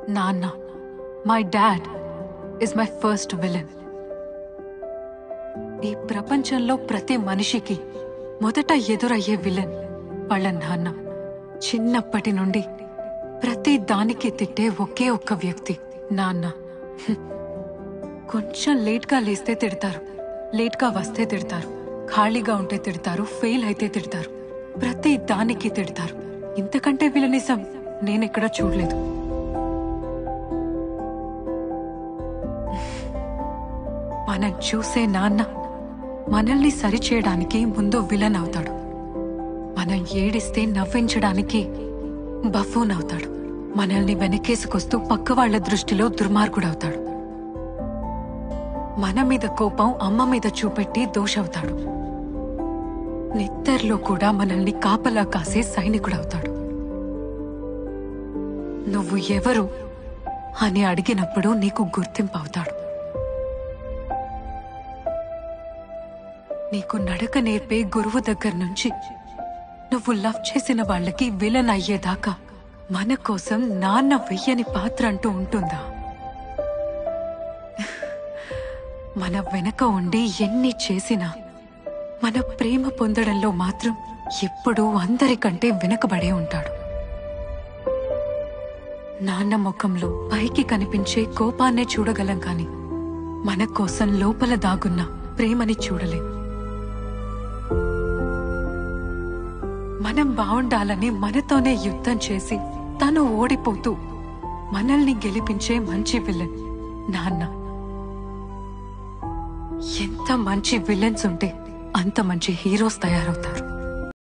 నాన్న my dad is my first villain ఈ ప్రపంచంలో ప్రతి మనిషికి మొదట ఎదురయ్యే విలన్ వాళ్ళ నాన్న చిన్నప్పటి నుండి ప్రతి దానికి తిట్టే ఒకే ఒక్క వ్యక్తి నాన్న హ్మ్. కొంచెం లేట్గా లేస్తే తిడతారు లేట్గా వస్తే తిడతారు ఖాళీగా ఉంటే తిడతారు ఫెయిల్ అయితే తిడతారు ప్రతి దానికి తిడతారు ఇంతకంటే విలనిజం నేనెక్కడా చూడలేదు మనం చూసే నాన్న మనల్ని సరిచేయడానికి ముందు విలన్ అవుతాడు మనం ఏడిస్తే నవ్వించడానికి బఫూన్ అవుతాడు మనల్ని వెనకేసుకొస్తూ పక్క వాళ్ళ దృష్టిలో దుర్మార్గుడవుతాడు మన మీద కోపం అమ్మ మీద చూపెట్టి దోషవుతాడు నిద్దర్లో కూడా మనల్ని కాపలా కాసే సైనికుడవుతాడు నువ్వు ఎవరు అని అడిగినప్పుడు నీకు గుర్తింపు అవుతాడు నీకు నడక నేర్పే గురువు దగ్గర నుంచి నువ్వు లవ్ చేసిన వాళ్ళకి విలన్ అయ్యేదాకా మన కోసం నాన్న వెయ్యని పాత్ర అంటూ ఉంటుందా మన వెనక ఉండి ఎన్ని చేసినా మన ప్రేమ పొందడంలో మాత్రం ఎప్పుడూ అందరికంటే వెనకబడే ఉంటాడు నాన్న ముఖంలో పైకి కనిపించే కోపాన్నే చూడగలం కాని మన కోసం లోపల దాగున్న ప్రేమని చూడలేం మనం బావుండాలని మనతోనే యుద్ధం చేసి తను ఓడిపోతూ మనల్ని గెలిపించే మంచి విలన్ నాన్న ఎంత మంచి విలన్స్ ఉంటే అంత మంచి హీరోస్ తయారవుతారు